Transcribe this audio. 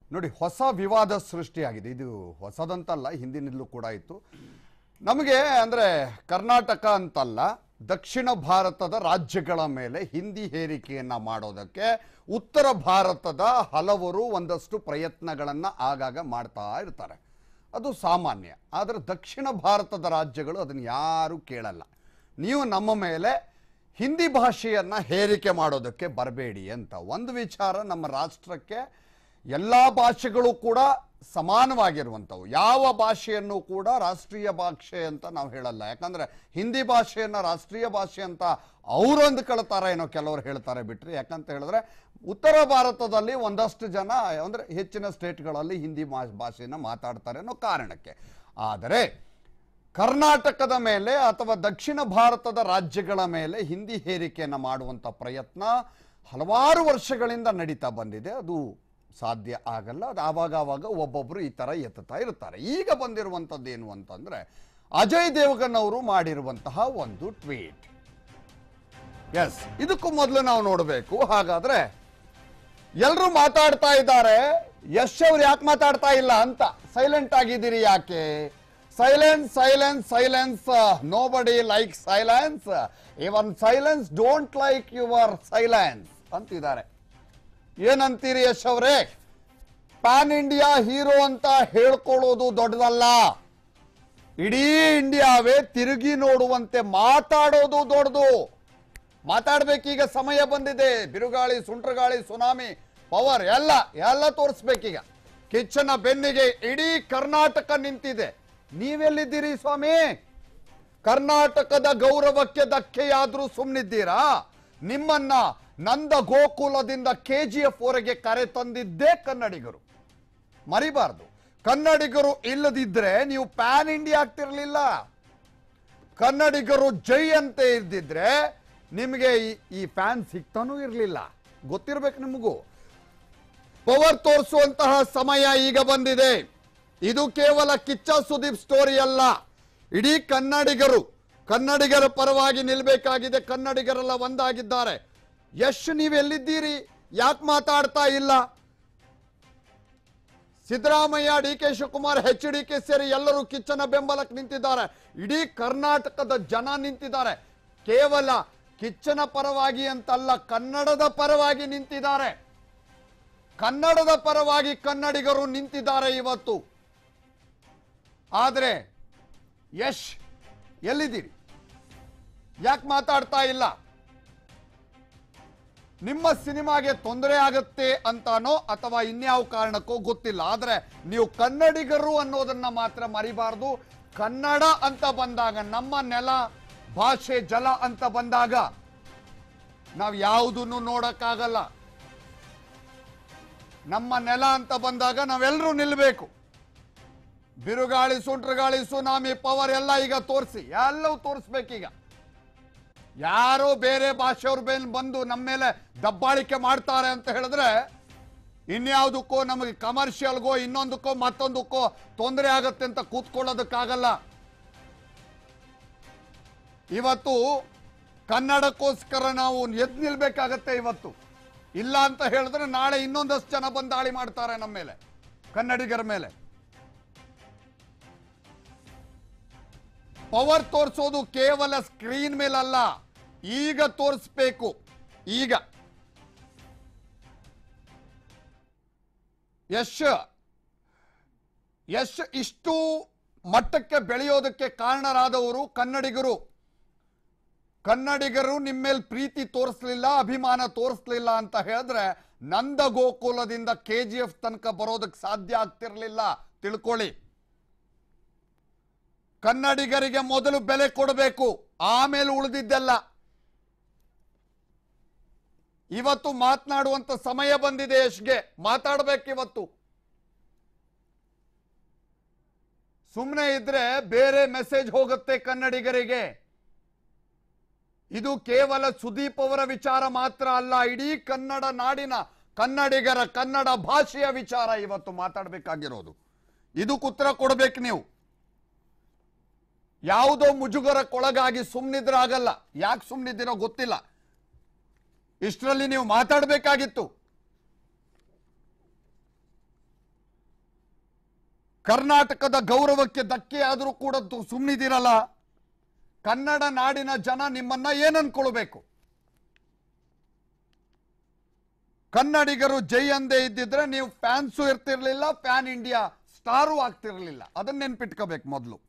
ನೋಡಿ ಹೊಸ ವಿವಾದ ಸೃಷ್ಟಿಯಾಗಿದೆ ಇದು ಹೊಸದಂತಲ್ಲ ಹಿಂದಿನಿಂದಲೂ ಕೂಡ ಇತ್ತು ನಮಗೆ ಅಂದರೆ ಕರ್ನಾಟಕ ಅಂತಲ್ಲ ದಕ್ಷಿಣ ಭಾರತದ ರಾಜ್ಯಗಳ ಮೇಲೆ ಹಿಂದಿ ಹೇರಿಕೆಯನ್ನು ಮಾಡೋದಕ್ಕೆ ಉತ್ತರ ಭಾರತದ ಹಲವರು ಒಂದಷ್ಟು ಪ್ರಯತ್ನಗಳನ್ನು ಆಗಾಗ ಮಾಡ್ತಾ ಇರ್ತಾರೆ ಅದು ಸಾಮಾನ್ಯ ಆದರೆ ದಕ್ಷಿಣ ಭಾರತದ ರಾಜ್ಯಗಳು ಅದನ್ನು ಯಾರೂ ಕೇಳಲ್ಲ ನೀವು ನಮ್ಮ ಮೇಲೆ ಹಿಂದಿ ಭಾಷೆಯನ್ನು ಹೇರಿಕೆ ಮಾಡೋದಕ್ಕೆ ಬರಬೇಡಿ ಅಂತ ಒಂದು ವಿಚಾರ ನಮ್ಮ ರಾಷ್ಟ್ರಕ್ಕೆ ಎಲ್ಲ ಭಾಷೆಗಳು ಕೂಡ ಸಮಾನವಾಗಿರುವಂಥವು ಯಾವ ಭಾಷೆಯನ್ನು ಕೂಡ ರಾಷ್ಟ್ರೀಯ ಭಾಷೆ ಅಂತ ನಾವು ಹೇಳಲ್ಲ ಯಾಕಂದ್ರೆ ಹಿಂದಿ ಭಾಷೆಯನ್ನು ರಾಷ್ಟ್ರೀಯ ಭಾಷೆ ಅಂತ ಅವರು ಅಂದ್ಕೊಳ್ತಾರೆ ಏನೋ ಕೆಲವರು ಹೇಳ್ತಾರೆ ಬಿಟ್ರಿ ಯಾಕಂತ ಹೇಳಿದ್ರೆ ಉತ್ತರ ಭಾರತದಲ್ಲಿ ಒಂದಷ್ಟು ಜನ ಅಂದರೆ ಹೆಚ್ಚಿನ ಸ್ಟೇಟ್ಗಳಲ್ಲಿ ಹಿಂದಿ ಮಾ- ಭಾಷೆನ ಮಾತಾಡ್ತಾರೆ ಅನ್ನೋ ಕಾರಣಕ್ಕೆ ಆದರೆ ಕರ್ನಾಟಕದ ಮೇಲೆ ಅಥವಾ ದಕ್ಷಿಣ ಭಾರತದ ರಾಜ್ಯಗಳ ಮೇಲೆ ಹಿಂದಿ ಹೇರಿಕೆಯನ್ನು ಮಾಡುವಂಥ ಪ್ರಯತ್ನ ಹಲವಾರು ವರ್ಷಗಳಿಂದ ನಡೀತಾ ಬಂದಿದೆ ಅದು ಸಾಧ್ಯ ಆಗಲ್ಲ ಅದು ಆವಾಗ ಆವಾಗ ಒಬ್ಬೊಬ್ಬರು ಈ ಥರ ಎತ್ತುತ್ತಾ ಇರ್ತಾರೆ ಈಗ ಬಂದಿರುವಂಥದ್ದು ಏನು ಅಂತಂದರೆ ಅಜಯ್ ದೇವಗನ್ ಅವರು ಮಾಡಿರುವಂತಹ ಒಂದು ಟ್ವೀಟ್ ಎಸ್ ಇದಕ್ಕೂ ಮೊದಲು ನಾವು ನೋಡಬೇಕು ಹಾಗಾದ್ರೆ ಎಲ್ಲರೂ ಮಾತಾಡ್ತಾ ಇದ್ದಾರೆ ಯಶ್ ಅವ್ರು ಯಾಕೆ ಮಾತಾಡ್ತಾ ಇಲ್ಲ ಅಂತ ಸೈಲೆಂಟ್ ಆಗಿದ್ದೀರಿ ಯಾಕೆ silence silence silence nobody like silence even silence don't like your silence ಅಂತಿದ್ದಾರೆ ಏನಂತೀರಿ ಯಶ್ ಅವರೇ ಪ್ಯಾನ್ ಇಂಡಿಯಾ ಹೀರೋ ಅಂತ ಹೇಳ್ಕೊಳ್ಳೋದು ದೊಡ್ಡದಲ್ಲ ಇಡೀ ಇಂಡಿಯಾವೇ ತಿರುಗಿ ನೋಡುವಂತೆ ಮಾತಾಡೋದು ದೊಡ್ಡದು ಮಾತಾಡ್ಬೇಕೀಗ ಸಮಯ ಬಂದಿದೆ ಬಿರುಗಾಳಿ ಸುಂಟ್ರಗಾಳಿ ಸುನಾಮಿ ಪವರ್ ಎಲ್ಲ ಎಲ್ಲ ತೋರಿಸ್ಬೇಕೀಗ ಕಿಚ್ಚನ ಬೆನ್ನಿಗೆ ಇಡೀ ಕರ್ನಾಟಕ ನಿಂತಿದೆ ನೀವೆಲ್ಲಿದ್ದೀರಿ ಸ್ವಾಮಿ ಕರ್ನಾಟಕದ ಗೌರವಕ್ಕೆ ಧಕ್ಕೆಯಾದ್ರೂ ಸುಮ್ಮನಿದ್ದೀರಾ ನಿಮ್ಮನ್ನ ನಂದ ಗೋಕುಲದಿಂದ ಕೆ ಜಿ ಎಫ್ ವರೆಗೆ ಕರೆ ತಂದಿದ್ದೇ ಕನ್ನಡಿಗರು ಮರಿಬಾರ್ದು ಕನ್ನಡಿಗರು ಇಲ್ಲದಿದ್ರೆ ನೀವು ಪ್ಯಾನ್ ಇಂಡಿಯಾ ಆಗ್ತಿರ್ಲಿಲ್ಲ ಕನ್ನಡಿಗರು ಜೈ ಅಂತ ಇರ್ದಿದ್ರೆ ನಿಮಗೆ ಈ- ಈ ಫ್ಯಾನ್ ಸಿಗ್ತಾನೂ ಇರಲಿಲ್ಲ ಗೊತ್ತಿರ್ಬೇಕು ನಿಮಗೂ ಪವರ್ ತೋರಿಸುವಂತಹ ಸಮಯ ಈಗ ಬಂದಿದೆ ಇದು ಕೇವಲ ಕಿಚ್ಚ ಸುದೀಪ್ ಸ್ಟೋರಿ ಅಲ್ಲ ಇಡೀ ಕನ್ನಡಿಗರು ಕನ್ನಡಿಗರ ಪರವಾಗಿ ನಿಲ್ಬೇಕಾಗಿದೆ ಕನ್ನಡಿಗರೆಲ್ಲ ಒಂದಾಗಿದ್ದಾರೆ ಯಶ್ ನೀವೆಲ್ಲಿದ್ದೀರಿ ಯಾಕೆ ಮಾತಾಡ್ತಾ ಇಲ್ಲ Siddaramaiah D K Shivakumar H D K ಸೇರಿ ಎಲ್ಲರೂ ಕಿಚ್ಚನ ಬೆಂಬಲಕ್ಕೆ ನಿಂತಿದ್ದಾರೆ ಇಡೀ ಕರ್ನಾಟಕದ ಜನ ನಿಂತಿದ್ದಾರೆ ಕೇವಲ ಕಿಚ್ಚನ ಪರವಾಗಿ ಅಂತಲ್ಲ ಕನ್ನಡದ ಪರವಾಗಿ ನಿಂತಿದ್ದಾರೆ ಕನ್ನಡದ ಪರವಾಗಿ ಕನ್ನಡಿಗರು ನಿಂತಿದ್ದಾರೆ ಇವತ್ತು ಆದರೆ ಯಶ್ ಎಲ್ಲಿದ್ದೀರಿ ಯಾಕೆ ಮಾತಾಡ್ತಾ ಇಲ್ಲ ನಿಮ್ಮ ಸಿನಿಮಾಗೆ ತೊಂದರೆ ಆಗುತ್ತೆ ಅಂತಾನೋ ಅಥವಾ ಇನ್ಯಾವ ಕಾರಣಕ್ಕೋ ಗೊತ್ತಿಲ್ಲ ಆದರೆ ನೀವು ಕನ್ನಡಿಗರು ಅನ್ನೋದನ್ನ ಮಾತ್ರ ಮರಿಬಾರ್ದು ಕನ್ನಡ ಅಂತ ಬಂದಾಗ ನಮ್ಮ ನೆಲ ಭಾಷೆ ಜಲ ಅಂತ ಬಂದಾಗ ನಾವು ಯಾವುದನ್ನು ನೋಡಕ್ಕಾಗಲ್ಲ ನಮ್ಮ ನೆಲ ಅಂತ ಬಂದಾಗ ನಾವೆಲ್ಲರೂ ನಿಲ್ಲಬೇಕು ಬಿರುಗಾಳಿ ಸುಂಟ್ರಗಾಳಿ ಸುನಾಮಿ ಪವರ್ ಎಲ್ಲ ಈಗ ತೋರಿಸಿ ಎಲ್ಲವೂ ತೋರಿಸ್ಬೇಕೀಗ ಯಾರೋ ಬೇರೆ ಭಾಷೆಯವ್ರ ಮೇಲೆ ಬಂದು ನಮ್ಮ ಮೇಲೆ ದಬ್ಬಾಳಿಕೆ ಮಾಡ್ತಾರೆ ಅಂತ ಹೇಳಿದ್ರೆ ಇನ್ಯಾವುದಕ್ಕೋ ನಮಗೆ ಕಮರ್ಷಿಯಲ್ಗೋ ಇನ್ನೊಂದಕ್ಕೋ ಮತ್ತೊಂದಕ್ಕೋ ತೊಂದರೆ ಆಗತ್ತೆ ಅಂತ ಕೂತ್ಕೊಳ್ಳೋದಕ್ಕಾಗಲ್ಲ ಇವತ್ತು ಕನ್ನಡಕ್ಕೋಸ್ಕರ ನಾವು ಎದ್ದು ನಿಲ್ಬೇಕಾಗತ್ತೆ ಇವತ್ತು ಇಲ್ಲ ಅಂತ ಹೇಳಿದ್ರೆ ನಾಳೆ ಇನ್ನೊಂದಷ್ಟು ಜನ ಬಂದು ದಾಳಿ ಮಾಡ್ತಾರೆ ನಮ್ಮ ಮೇಲೆ ಕನ್ನಡಿಗರ ಮೇಲೆ ಪವರ್ ತೋರಿಸೋದು ಕೇವಲ ಸ್ಕ್ರೀನ್ ಮೇಲಲ್ಲ ಈಗ ತೋರಿಸ್ಬೇಕು ಈಗ ಯಶ್ ಯಶ್ ಇಷ್ಟು ಮಟ್ಟಕ್ಕೆ ಬೆಳೆಯೋದಕ್ಕೆ ಕಾರಣರಾದವರು ಕನ್ನಡಿಗರು ಕನ್ನಡಿಗರು ನಿಮ್ಮ ಮೇಲೆ ಪ್ರೀತಿ ತೋರಿಸ್ಲಿಲ್ಲ ಅಭಿಮಾನ ತೋರಿಸ್ಲಿಲ್ಲ ಅಂತ ಹೇಳಿದ್ರೆ ನಂದ ಗೋಕುಲದಿಂದ ಕೆ ಜಿ ಎಫ್ ತನಕ ಬರೋದಕ್ಕೆ ಸಾಧ್ಯ ಆಗ್ತಿರ್ಲಿಲ್ಲ ತಿಳ್ಕೊಳ್ಳಿ ಕನ್ನಡಿಗರಿಗೆ ಮೊದಲು ಬೆಲೆ ಕೊಡಬೇಕು ಆಮೇಲೆ ಉಳಿದಿದ್ದೆಲ್ಲ ಇವತ್ತು ಮಾತನಾಡುವಂತ ಸಮಯ ಬಂದಿದೆ ಯಶ್ಗೆ ಮಾತಾಡ್ಬೇಕು ಇವತ್ತು ಸುಮ್ಮನೆ ಇದ್ರೆ ಬೇರೆ ಮೆಸೇಜ್ ಹೋಗುತ್ತೆ ಕನ್ನಡಿಗರಿಗೆ ಇದು ಕೇವಲ ಸುದೀಪ್ ಅವರ ವಿಚಾರ ಮಾತ್ರ ಅಲ್ಲ ಇಡೀ ಕನ್ನಡ ನಾಡಿನ ಕನ್ನಡಿಗರ ಕನ್ನಡ ಭಾಷೆಯ ವಿಚಾರ ಇವತ್ತು ಮಾತಾಡಬೇಕಾಗಿರೋದು ಇದಕ್ಕೆ ಉತ್ತರ ಕೊಡ್ಬೇಕು ನೀವು ಯಾವುದೋ ಮುಜುಗರಕ್ಕೊಳಗಾಗಿ ಸುಮ್ಮನಿದ್ರೆ ಆಗಲ್ಲ ಯಾಕೆ ಸುಮ್ಮನಿದ್ದೀರೋ ಗೊತ್ತಿಲ್ಲ ಇಷ್ಟರಲ್ಲಿ ನೀವು ಮಾತಾಡಬೇಕಾಗಿತ್ತು ಕರ್ನಾಟಕದ ಗೌರವಕ್ಕೆ ಧಕ್ಕೆ ಆದರೂ ಕೂಡ ತು- ಸುಮ್ನಿದಿರಲ್ಲ ಕನ್ನಡ ನಾಡಿನ ಜನ ನಿಮ್ಮನ್ನ ಏನ್ ಅನ್ಕೊಳ್ಬೇಕು ಕನ್ನಡಿಗರು ಜೈ ಅಂದೇ ಇದ್ದಿದ್ರೆ ನೀವು ಫ್ಯಾನ್ಸು ಇರ್ತಿರ್ಲಿಲ್ಲ ಫ್ಯಾನ್ ಇಂಡಿಯಾ ಸ್ಟಾರು ಆಗ್ತಿರ್ಲಿಲ್ಲ ಅದನ್ನ ನೆನ್ಪಿಟ್ಕೋಬೇಕು ಮೊದಲು